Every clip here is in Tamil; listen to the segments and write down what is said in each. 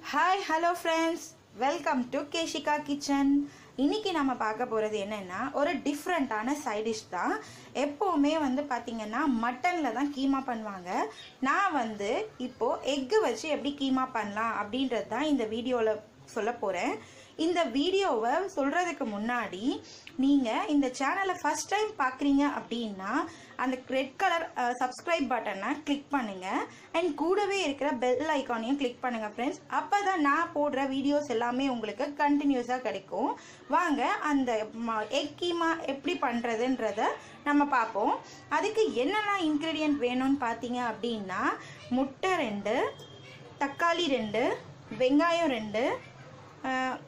hi hello friends welcome to Keshika kitchen இன்னைக்கு நம்ம பார்க்க போகிறது என்னென்னா ஒரு டிஃப்ரெண்ட்டான சைட் டிஷ் தான் எப்போவுமே வந்து பார்த்திங்கன்னா மட்டனில் தான் கீமா பண்ணுவாங்க நான் வந்து இப்போது எக்கு வச்சு எப்படி கீமா பண்ணலாம் அப்படின்றது தான் இந்த வீடியோவில் சொல்ல போகிறேன் இந்த வீடியோவை சொல்கிறதுக்கு முன்னாடி நீங்கள் இந்த சேனலை ஃபஸ்ட் டைம் பார்க்குறீங்க அப்படின்னா அந்த ரெட் கலர் சப்ஸ்கிரைப் பட்டனை கிளிக் பண்ணுங்கள் அண்ட் கூடவே இருக்கிற பெல் ஐக்கானையும் கிளிக் பண்ணுங்கள் ஃப்ரெண்ட்ஸ் அப்போ தான் நான் போடுற வீடியோஸ் எல்லாமே உங்களுக்கு கண்டினியூஸாக கிடைக்கும் வாங்க அந்த எக் கீமா எப்படி பண்ணுறதுன்றத நம்ம பார்ப்போம் அதுக்கு என்னெல்லாம் இன்க்ரீடியன்ட் வேணும்னு பார்த்தீங்க அப்படின்னா முட்டை ரெண்டு தக்காளி ரெண்டு வெங்காயம் ரெண்டு ஆஹ்,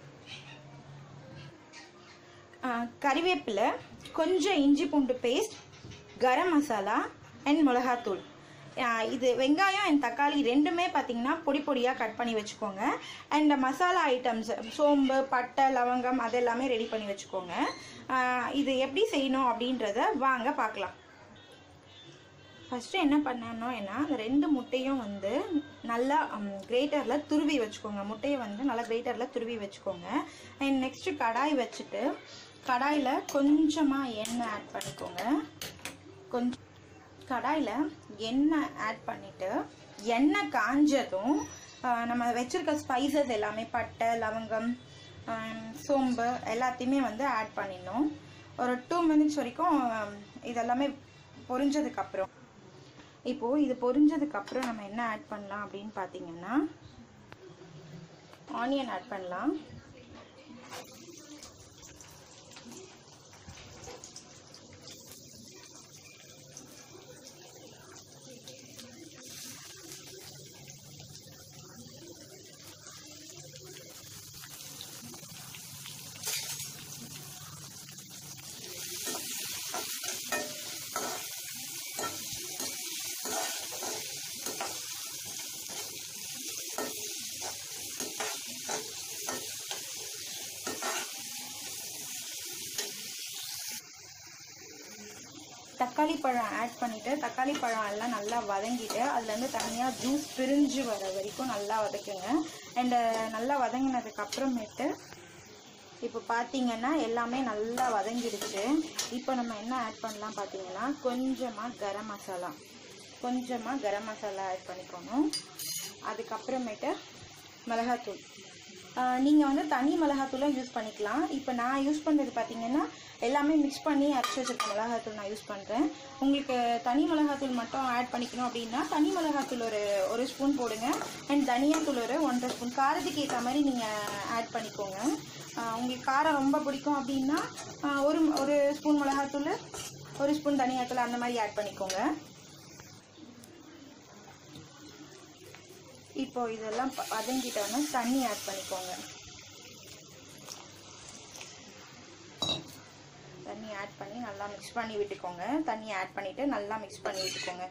ஆஹ், கறிவேப்பிலை கொஞ்சம் இஞ்சி பூண்டு பேஸ்ட் கரம் மசாலா அண்ட் மிளகாத்தூள் ஆஹ், இது வெங்காயம் அண்ட் தக்காளி ரெண்டுமே பார்த்தீங்கன்னா பொடி பொடியாக கட் பண்ணி வச்சுக்கோங்க அண்ட் மசாலா ஐட்டம்ஸ் சோம்பு பட்டை லவங்கம் அதெல்லாமே ரெடி பண்ணி வச்சுக்கோங்க ஆஹ், இது எப்படி செய்யணும் அப்படின்றத வாங்க பார்க்கலாம் ஃபஸ்ட்டு என்ன பண்ணணும்னா அந்த ரெண்டு முட்டையும் வந்து நல்லா கிரேட்டரில் துருவி வச்சுக்கோங்க முட்டையை வந்து நல்லா கிரேட்டரில் துருவி வச்சுக்கோங்க அண்ட் நெக்ஸ்ட்டு கடாய் வச்சுட்டு கடாயில் கொஞ்சமாக எண்ணெய் ஆட் பண்ணிக்கோங்க கொஞ்சம் கடாயில் எண்ணெய் ஆட் பண்ணிவிட்டு எண்ணெய் காஞ்சதும் ஆஹ், நம்ம வச்சுருக்க ஸ்பைசஸ் எல்லாமே பட்டை லவங்கம் ஆஹ், சோம்பு எல்லாத்தையுமே வந்து ஆட் பண்ணிடணும் ஒரு டூ மினிட்ஸ் வரைக்கும் ஆஹ், இதெல்லாமே பொரிஞ்சதுக்கப்புறம் இப்போது இது பொரிஞ்சதுக்கப்புறம் நம்ம என்ன ஆட் பண்ணலாம் அப்படின்னு பார்த்தீங்கன்னா ஆனியன் ஆட் பண்ணலாம் தக்காளி பழம் ஆட் பண்ணிவிட்டு தக்காளி பழம் எல்லாம் நல்லா வதங்கிட்டு அதுலேருந்து தனியாக ஜூஸ் பிரிஞ்சு வர வரைக்கும் நல்லா வதக்குங்க அண்டு நல்லா வதங்கினதுக்கு அப்புறமேட்டு இப்போ பார்த்தீங்கன்னா எல்லாமே நல்லா வதங்கிடுச்சு இப்போ நம்ம என்ன ஆட் பண்ணலாம் பார்த்தீங்கன்னா கொஞ்சமாக கரம் மசாலா கொஞ்சமாக கரம் மசாலா ஆட் பண்ணிக்கணும் அதுக்கப்புறமேட்டு மிளகாத்தூள் நீங்கள் வந்து தனி மிளகாத்தூளும் யூஸ் பண்ணிக்கலாம் இப்போ நான் யூஸ் பண்ணுறது பார்த்தீங்கன்னா எல்லாமே மிக்ஸ் பண்ணி அரைச்சி வச்சிருக்க மிளகாத்தூள் நான் யூஸ் பண்ணுறேன் உங்களுக்கு தனி மிளகாத்தூள் மட்டும் ஆட் பண்ணிக்கணும் அப்படின்னா தனி மிளகாத்தூள் ஒரு ஒரு ஸ்பூன் போடுங்க அண்ட் தனியாத்தூள் ஒரு ஒன்றரை ஸ்பூன் காரத்துக்கு ஏற்ற மாதிரி நீங்கள் ஆட் பண்ணிக்கோங்க ஆஹ் உங்களுக்கு காரம் ரொம்ப பிடிக்கும் அப்படின்னா ஆஹ் ஒரு ஒரு ஸ்பூன் மிளகாத்தூள் ஒரு ஸ்பூன் தனியாத்தூள் அந்த மாதிரி ஆட் பண்ணிக்கோங்க இப்போ இதெல்லாம் ப- வதங்கிட்டோன்னா தண்ணி ஆட் பண்ணிக்கோங்க தண்ணி ஆட் பண்ணி நல்லா மிக்ஸ் பண்ணி விட்டுக்கோங்க தண்ணி ஆட் பண்ணிட்டு நல்லா மிக்ஸ் பண்ணி விட்டுக்கோங்க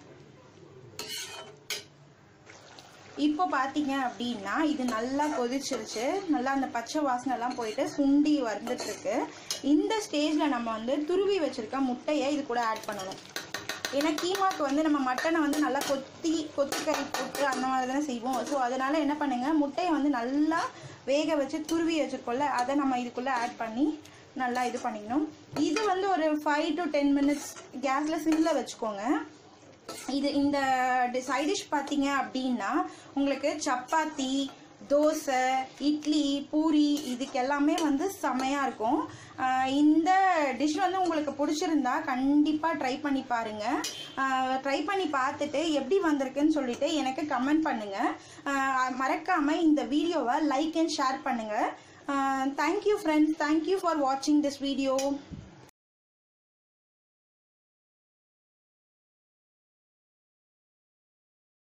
இப்போ பார்த்தீங்க அப்படின்னா இது நல்லா கொதிச்சிருச்சு நல்லா அந்த பச்சை வாசனைலாம் போயிட்டு சுண்டி வந்துட்டு இருக்கு இந்த ஸ்டேஜில் நம்ம வந்து துருவி வச்சிருக்க முட்டையை இது கூட ஆட் பண்ணணும் ஏன்னா கீமாக்கு வந்து நம்ம மட்டனை வந்து நல்லா கொத்தி கொத்தி கறி போட்டு அந்த மாதிரி தானே செய்வோம் ஸோ அதனால என்ன பண்ணுங்க முட்டையை வந்து நல்லா வேக வச்சு துருவி வச்சிருக்கோம்ல அதை நம்ம இதுக்குள்ளே ஆட் பண்ணி நல்லா இது பண்ணிக்கணும் இது வந்து ஒரு ஃபைவ் டு டென் மினிட்ஸ் கேஸில் சிம்மில் வச்சுக்கோங்க இது இந்த சைட் டிஷ் பார்த்தீங்க அப்படின்னா உங்களுக்கு சப்பாத்தி தோசை இட்லி பூரி இதுக்கு எல்லாமே வந்து செமையாக இருக்கும் ஆஹ் இந்த டிஷ் வந்து உங்களுக்கு பிடிச்சிருந்தா கண்டிப்பாக ட்ரை பண்ணி பாருங்கள் ட்ரை பண்ணி பார்த்துட்டு எப்படி வந்திருக்குன்னு சொல்லிட்டு எனக்கு கமெண்ட் பண்ணுங்கள் மறக்காமல் இந்த வீடியோவை லைக் அண்ட் ஷேர் பண்ணுங்கள் தேங்க்யூ ஃப்ரெண்ட்ஸ் தேங்க்யூ ஃபார் வாட்சிங் திஸ் வீடியோ